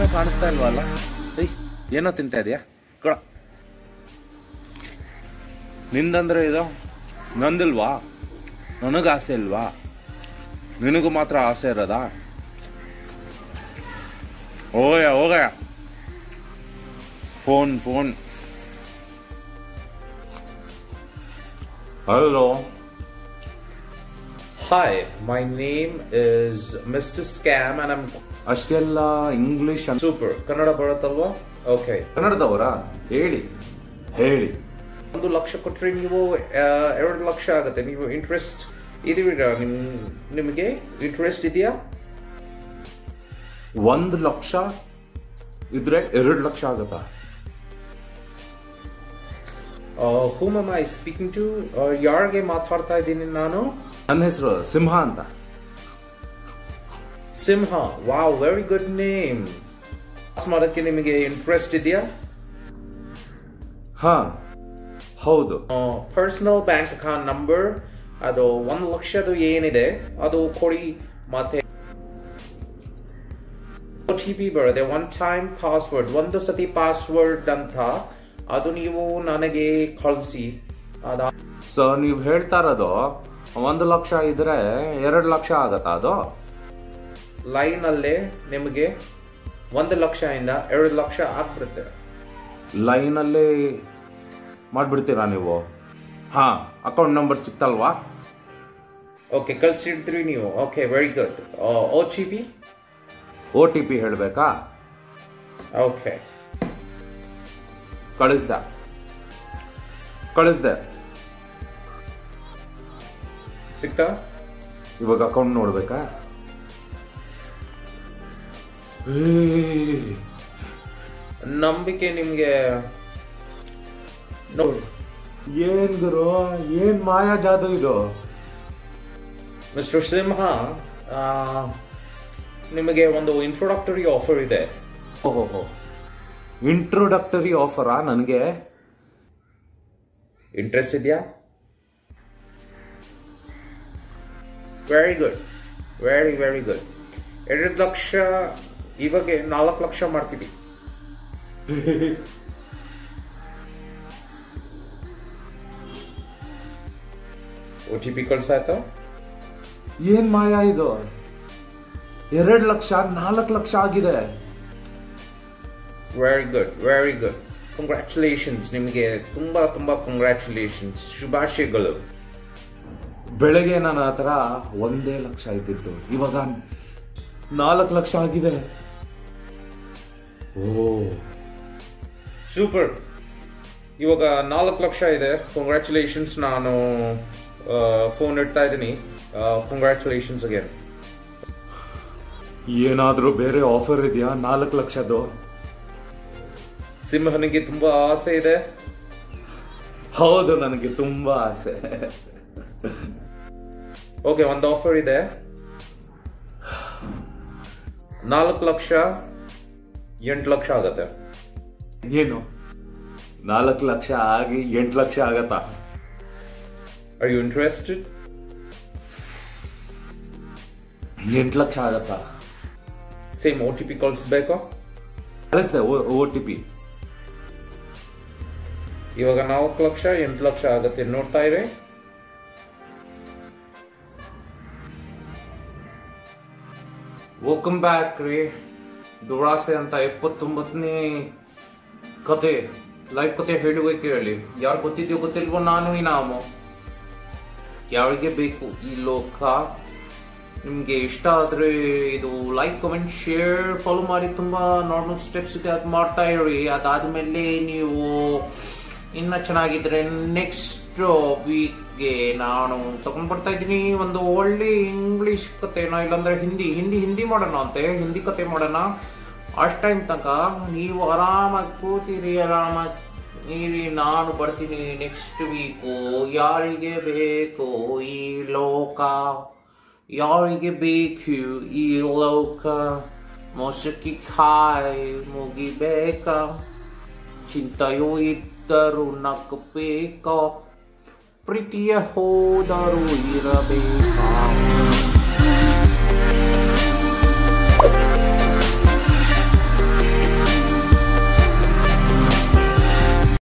ಕಾಣಿಸ್ತಾ ಇಲ್ವಲ್ಲ ಏಯ್ ಏನೋ ತಿಂತಾ ಇದೆಯಾ ಕೊಡ ನಿಂದಂದ್ರೆ ಇದು ನಂದಿಲ್ವಾ ನನಗೆ ಆಸೆ ಇಲ್ವಾ ನಿನಗೂ ಮಾತ್ರ ಆಸೆ ಇರೋದಾ ಹೋಗಯ್ಯ ಹೋಗಯ್ಯ phone phone hello Hi, my name is Mr. Scam and I'm ಅಷ್ಟೆಲ್ಲ ಇಂಗ್ಲಿಷ್ super. ಕನ್ನಡ ಬರುತ್ತಲ್ವಾ ಓಕೆ ಕನ್ನಡದವರ ಹೇಳಿ ಹೇಳಿ ಒಂದು ಲಕ್ಷ ಕೊಟ್ರೆ ನೀವು ಆ, ಎರಡು ಲಕ್ಷ ಆಗುತ್ತೆ ನೀವು ಇಂಟ್ರೆಸ್ಟ್ ಇದೀರಾ ನಿಮ್ ನಿಮಗೆ ಇಂಟ್ರೆಸ್ಟ್ ಇದೆಯಾ ಒಂದು ಲಕ್ಷ ಇದ್ರೆ ಎರಡು ಲಕ್ಷ ಆಗತ್ತಾ ಹೂಮ್ am ಐ ಸ್ಪೀಕಿಂಗ್ ಟು ಯಾರಿಗೆ ಮಾತಾಡ್ತಾ ಇದ್ದೀನಿ ನಾನು ನನ್ನ ಹೆಸರು ಸಿಂಹ ಅಂತ Simha wow very good name ಮಾಡೋಕ್ಕೆ ನಿಮಗೆ ಇಂಟ್ರೆಸ್ಟ್ ಇದೆಯಾ ಹಾ ಹೌದು ಪರ್ಸನಲ್ ಬ್ಯಾಂಕ್ ಅಕೌಂಟ್ ನಂಬರ್ ಅದು ಒಂದು ಲಕ್ಷದು ಏನಿದೆ ಅದು ಕೊಡಿ ಮತ್ತೆ ಒ ಟಿ ಪಿ ಬರುತ್ತೆ ಒನ್ ಟೈಮ್ ಪಾಸ್ವರ್ಡ್ ಒಂದು ಸತಿ ಪಾಸ್ವರ್ಡ್ ಅಂತ ಅದು ನೀವು ನನಗೆ ಕಳಿಸಿ ಅದ ಸೊ ನೀವು ಹೇಳ್ತಾ ಇರೋದು ಒಂದು ಲಕ್ಷ ಇದ್ರೆ ಎರಡು ಲಕ್ಷ ಆಗತ್ತಾ ಅದು ಲೈನ್ ಅಲ್ಲೇ ನಿಮಗೆ ಒಂದು ಲಕ್ಷ ಇಂದ ಎರಡು ಲಕ್ಷ ಆಗ್ಬಿಡುತ್ತೆ ಲೈನಲ್ಲಿ ಮಾಡ್ಬಿಡ್ತೀರಾ ನೀವು ಹಾ ಅಕೌಂಟ್ ನಂಬರ್ ಸಿಕ್ತಲ್ವಾ ಓಕೆ ಕಳ್ಸಿಡ್ತೀರಿ ನೀವು okay very good O T P O T P ಹೇಳಬೇಕಾ ಓಕೆ ಕಳಿಸ್ದೆ ಕಳಿಸ್ದೆ ಸಿಗ್ತಾ ಇವಾಗ ಅಕೌಂಟ್ ನೋಡ್ಬೇಕಾ ಏ, ನಂಬಿಕೆ ನಿಮಗೆ ನೋಡಿ ಏನ್ ಗುರು ಏನ್ ಮಾಯಾ ಜಾದು ಇದು ಮಿಸ್ಟರ್ ಸಿಂಹ ಆ, ನಿಮಗೆ ಒಂದು ಇಂಟ್ರೊಡಕ್ಟರಿ ಆಫರ್ ಇದೆ ಓಹೋ ಇಂಟ್ರೊಡಕ್ಟರಿ ಆಫರಾ ನನಗೆ ಇಂಟ್ರೆಸ್ಟ್ ಇದೆಯಾ very good very very good ಎರಡು ಲಕ್ಷ ಇವಾಗ ನಾಲ್ಕು ಲಕ್ಷ ಮಾಡ್ತೀವಿ ಒ ಟಿ ಪಿ ಕಳ್ಸಾಯ್ತಾ ಏನ್ ಮಾಯಾ ಇದು ಎರಡ್ ಲಕ್ಷ ನಾಲ್ಕು ಲಕ್ಷ ಆಗಿದೆ very good very good congratulations ನಿಮಗೆ ತುಂಬಾ ತುಂಬಾ ಕಂಗ್ರ್ಯಾಚುಲೇಷನ್ಸ್ ಶುಭಾಶಯಗಳು ಬೆಳಗ್ಗೆ ನನ್ನ ಹತ್ರ ಒಂದೇ ಲಕ್ಷ ಇದ್ದಿತ್ತು ಇವಾಗ ನಾಲ್ಕು ಲಕ್ಷ ಆಗಿದೆ ಓ ಸೂಪರ್ ಇವಾಗ ನಾಲ್ಕು ಲಕ್ಷ ಇದೆ ಕಂಗ್ರ್ಯಾಚುಲೇಷನ್ಸ್ ನಾನು ಫೋನ್ ಇಡ್ತಾ ಇದ್ದೀನಿ ಕಂಗ್ರ್ಯಾಚುಲೇಷನ್ಸ್ ಅಗೇನ್ ಏನಾದ್ರೂ ಬೇರೆ ಆಫರ್ ಇದೆಯಾ ನಾಲ್ಕು ಲಕ್ಷದ್ದು ಸಿಂಹನಿಗೆ ತುಂಬಾ ಆಸೆ ಇದೆ ಹೌದು ನನಗೆ ತುಂಬಾ ಆಸೆ ಓಕೆ ಒಂದು ಆಫರ್ ಇದೆ ನಾಲ್ಕು ಲಕ್ಷ ಎಂಟು ಲಕ್ಷ ಆಗತ್ತೆ ಏನು ನಾಲ್ಕು ಲಕ್ಷ ಆಗಿ ಎಂಟು ಲಕ್ಷ ಆಗತ್ತಾ ಆರ್ ಯು ಇಂಟ್ರೆಸ್ಟೆಡ್ ಎಂಟು ಲಕ್ಷ ಆಗತ್ತಾ ಸೇಮ್ ಒ ಟಿ ಪಿ ಕಳಿಸ್ಬೇಕಾ ಕಳಿಸ್ದೆ ಓ ಟಿ ಪಿ ಇವಾಗ ನಾಲ್ಕು ಲಕ್ಷ ಎಂಟು ಲಕ್ಷ ಆಗತ್ತೆ ನೋಡ್ತಾ ಇರಿ ವೆಲ್ಕಮ್ ಬ್ಯಾಕ್ ರೀ ದುರಾಸೆ ಅಂತ ಎಪ್ಪತ್ತೊಂಬತ್ತನೇ ಕತೆ ಲೈಫ್ ಕತೆ ಹೇಳುವೆ ಕೇಳಿ ಯಾರು ಗೊತ್ತಿದ್ಯೋ ಗೊತ್ತಿಲ್ವೋ ನಾನು ಈ ನಾಮು ಯಾರಿಗೆ ಬೇಕು ಈ ಲೋಕ ನಿಮಗೆ ಇಷ್ಟ ಆದರೆ ಇದು ಲೈಕ್ ಕಮೆಂಟ್ ಶೇರ್ ಫಾಲೋ ಮಾಡಿ ತುಂಬ ನಾರ್ಮಲ್ ಸ್ಟೆಪ್ಸ್ ಇದೆ ಅದು ಮಾಡ್ತಾ ಇರಿ ಅದಾದಮೇಲೆ ನೀವು ಇನ್ನ ಚೆನ್ನಾಗಿದ್ರೆ ನೆಕ್ಸ್ಟ್ ವೀಕ್ಗೆ ನಾನು ತಗೊಂಡ್ ಬರ್ತಾ ಇದ್ದೀನಿ ಒಂದು ಒಳ್ಳೆ ಇಂಗ್ಲಿಷ್ ಕತೆನ ಇಲ್ಲಾಂದ್ರೆ ಹಿಂದಿ ಹಿಂದಿ ಹಿಂದಿ ಮಾಡೋಣ ಅಂತೆ ಹಿಂದಿ ಕತೆ ಮಾಡೋಣ ಅಷ್ಟು ಟೈಮ್ ತನಕ ನೀವು ಆರಾಮಾಗಿ ಕೂತಿರಿ ಆರಾಮಾಗಿ ನೀರಿ ನಾನು ಬರ್ತೀನಿ ನೆಕ್ಸ್ಟ್ ವೀಕು ಯಾರಿಗೆ ಬೇಕು ಈ ಲೋಕ ಯಾರಿಗೆ ಬೇಕು ಈ ಲೋಕ ಮೊಸಕಿ ಕಾಯಿ ಮುಗಿಬೇಕ ಚಿಂತೆಯೂ ಇದ್ದರು ನಕ್ಕಬೇಕ ಪ್ರೀತಿಯ ಹೋದರು ಇರಬೇಕ